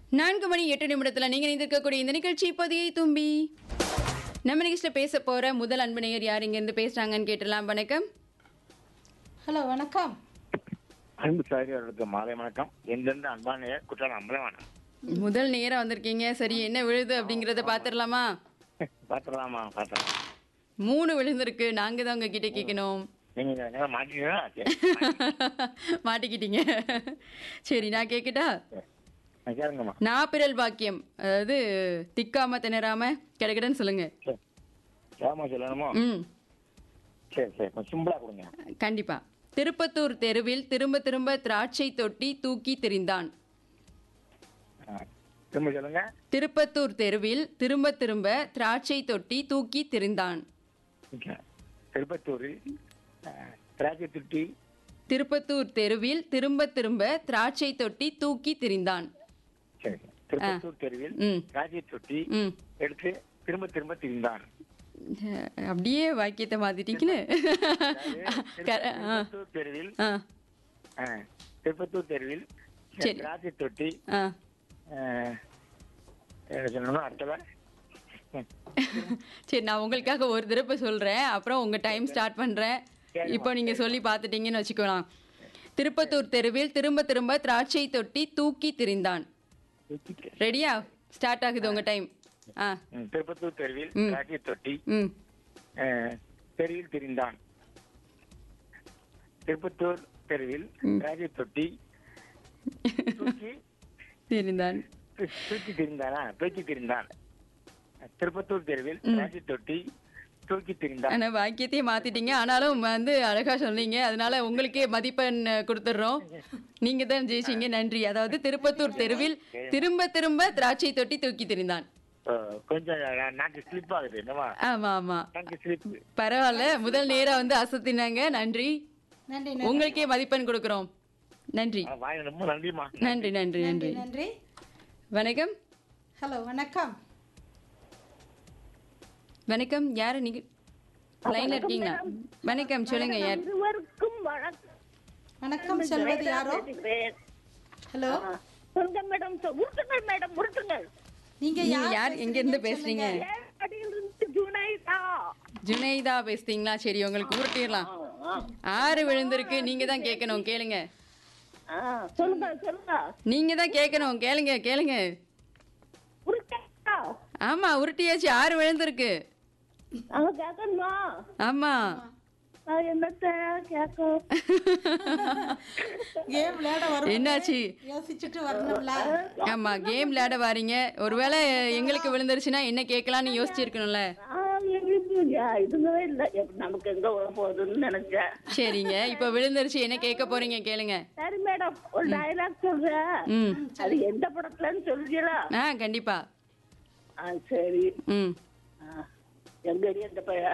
நான்கு மணி எட்டு நிமிடத்தில் நீங்கள் இணைந்திருக்கக்கூடிய இந்த நிகழ்ச்சி பதியை தும்பி நம்ம நிகழ்ச்சியில் பேச போகிற முதல் அன்பு நேயர் யார் இங்கேருந்து பேசுகிறாங்கன்னு கேட்டலாம் வணக்கம் ஹலோ வணக்கம் அன்பு சகோதரர்களுக்கு மாலை வணக்கம் எந்தெந்த அன்பான குற்றாலம் அம்பலவானம் முதல் நேரம் வந்திருக்கீங்க சரி என்ன விழுது அப்படிங்கிறத பார்த்துடலாமா பாத்திரலாமா பாத்திரம் மூணு விழுந்திருக்கு நாங்கள் தான் உங்ககிட்ட கேட்கணும் நீங்க இந்த நேரம் மாட்டீங்களா சரி. மாட்டிக்கிட்டீங்க சரி நான் கேட்கட்டா ஆ, கேளுங்கம்மா நாப்பிரல் பாக்கியம் அதாவது திக்காம திணறாம கிடக்கிடன்னு சொல்லுங்க சரி ஏமா சொல்லணுமோ ம் சரி சரி கொஞ்சம் சிம்பிளா கொடுங்க கண்டிப்பா திருப்பத்தூர் தெருவில் திரும்ப திரும்ப திராட்சை தொட்டி தூக்கி திரிந்தான் ஆ, திரும்ப சொல்லுங்க திருப்பத்தூர் தெருவில் திரும்ப திரும்ப திராட்சை தொட்டி தூக்கி திரிந்தான் ஓகே. திருப்பத்தூரில் ஆ, திராட்சை துட்டி திருப்பத்தூர் தெருவில் திரும்ப திரும்ப திராட்சை தொட்டி தூக்கி திரிந்தான் சரி திருப்பத்தூர் தெருவில் ம் திராட்சை தொட்டி ம் எடுத்து திரும்ப திரும்ப திரிந்தான் அஹ், அப்படியே வாக்கியத்தை மாத்திட்டீங்களே கர- ஆ, திருப்பத்தூர் தெருவில் ஆ, ஆ, திருப்பத்தூர் தெருவில் சரி. திராட்சை தொட்டி ஆ. ஆ, என்ன சொல்லணும் அடுத்தவா சரி நான் உங்களுக்காக ஒரு தடவை சொல்றேன் அப்புறம் உங்க டைம் ஸ்டார்ட் பண்றேன் இப்போ நீங்க சொல்லி பார்த்துட்டீங்கன்னு வச்சுக்கலாம் திருப்பத்தூர் தெருவில் திரும்ப திரும்ப திராட்சை தொட்டி தூக்கி திரிந்தான் ரெடியா ஸ்டார்ட் ஆகுது உங்க டைம் ஆ ம், திருப்பத்தூர் தெருவில் ம். திராட்சை தொட்டி ம் அஹ், தெருவில் திரிந்தான் திருப்பத்தூர் தெருவில் திராட்சை தொட்டி தூக்கி திரிந்தான் தூ- தூக்கி திரிந்தானா தூக்கி திரிந்தான் திருப்பத்தூர் தெருவில் திராட்சை தொட்டி தூக்கி திரிந்தான் ஆனா வாக்கியத்தையே மாத்திட்டீங்க ஆனாலும் வந்து அழகா சொன்னீங்க அதனால உங்களுக்கே மதிப்பெண் கொடுத்துட்றோம் நீங்க தான் ஜெயிச்சீங்க நன்றி அதாவது திருப்பத்தூர் தெருவில் திரும்ப திரும்ப திராட்சை தொட்டி தூக்கி திரிந்தான் அஹ், கொஞ்சம் நா- நாக்கு ஸ்லிப் ஆகுது என்னவா ஆமா ஆமா நாக்கு ஸ்லிப் பரவாயில்ல முதல் நேரம் வந்து அசத்தினாங்க நன்றி நன்றி உங்களுக்கே மதிப்பெண் கொடுக்குறோம் நன்றி வாய் ரொம்ப நன்றிமா நன்றி நன்றி நன்றி நன்றி நன்றி வணக்கம் ஹலோ வணக்கம் வணக்கம் யாரு நீங்க லைன்ல இருக்கீங்களா வணக்கம் சொல்லுங்க யார் இருவருக்கும் வணக்கம் வணக்கம் சொல்வது யாரோ பேசுகிறேன். ஹலோ சொல்லுங்க மேடம் சொ- உருட்டுங்கள் மேடம் உருட்டுங்கள் நீங்க நீங்க யார் யார் எங்க இருந்து பேசுறீங்க ஏழடியிலிருந்து ஜுனைதா ஜுனைதா பேசுறீங்களா சரி உங்களுக்கு உருட்டிடலாம் ஆறு விழுந்திருக்கு நீங்க தான் கேட்கணும் கேளுங்க ஆ, சொல்லுங்க சொல்லுங்க நீங்க தான் கேட்கணும் கேளுங்க கேளுங்க உருட்டா ஆமா உருட்டியாச்சு ஆறு விழுந்திருக்கு நாங்க கேட்கணுமா ஆமா நான் என்னத்த கேட்க கேம் விளையாட வரும் என்னாச்சு யோசிச்சுட்டு வரணும்ல ஆமா கேம் விளையாட வாரீங்க ஒருவேளை எங்களுக்கு விழுந்துருச்சுன்னா என்ன கேட்கலாம்னு யோசிச்சிருக்கணும்ல நான் எழுதியா, இதுவே இல்ல எப்ப நமக்கு எங்க உள்ள போகுதுன்னு நினைச்சேன் சரிங்க இப்ப விழுந்துருச்சு என்ன கேட்க போறீங்க கேளுங்க சரி மேடம் ஒரு டயலாக் சொல்றேன் ம் அது எந்த படத்துலன்னு சொல்றீங்களா ஆ கண்டிப்பா ஆ சரி ம் ஆ, எங்கடி அந்த பையன்